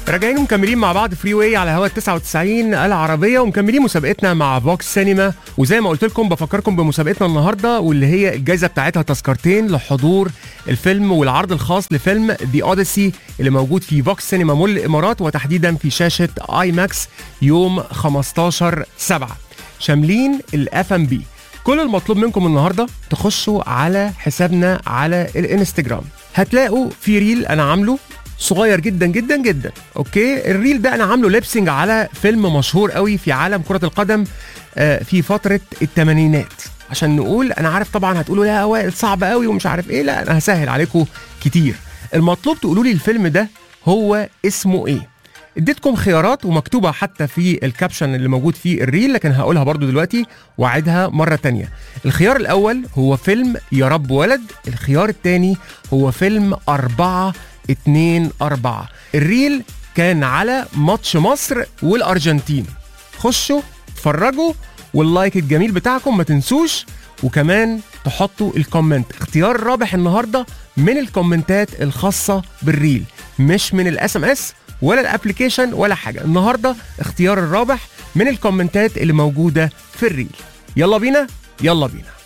راجعين ومكملين مع بعض فري واي على هوا 99 العربيه ومكملين مسابقتنا مع فوكس سينما وزي ما قلت لكم بفكركم بمسابقتنا النهارده واللي هي الجائزه بتاعتها تذكرتين لحضور الفيلم والعرض الخاص لفيلم ذا اوديسي اللي موجود في فوكس سينما مول الامارات وتحديدا في شاشه اي ماكس يوم 15 7 شاملين الاف ام بي كل المطلوب منكم النهارده تخشوا على حسابنا على الانستجرام هتلاقوا في ريل انا عامله صغير جدا جدا جدا اوكي الريل ده انا عامله ليبسنج على فيلم مشهور قوي في عالم كره القدم آه، في فتره الثمانينات عشان نقول انا عارف طبعا هتقولوا يا وائل صعب قوي ومش عارف ايه لا انا هسهل عليكم كتير المطلوب تقولوا لي الفيلم ده هو اسمه ايه اديتكم خيارات ومكتوبة حتى في الكابشن اللي موجود في الريل لكن هقولها برضو دلوقتي واعدها مرة تانية الخيار الأول هو فيلم يا رب ولد الخيار الثاني هو فيلم أربعة اتنين أربعة الريل كان على ماتش مصر والأرجنتين خشوا اتفرجوا واللايك الجميل بتاعكم ما تنسوش وكمان تحطوا الكومنت اختيار الرابح النهارده من الكومنتات الخاصه بالريل مش من الاس ام اس ولا الابلكيشن ولا حاجه النهارده اختيار الرابح من الكومنتات اللي موجوده في الريل يلا بينا يلا بينا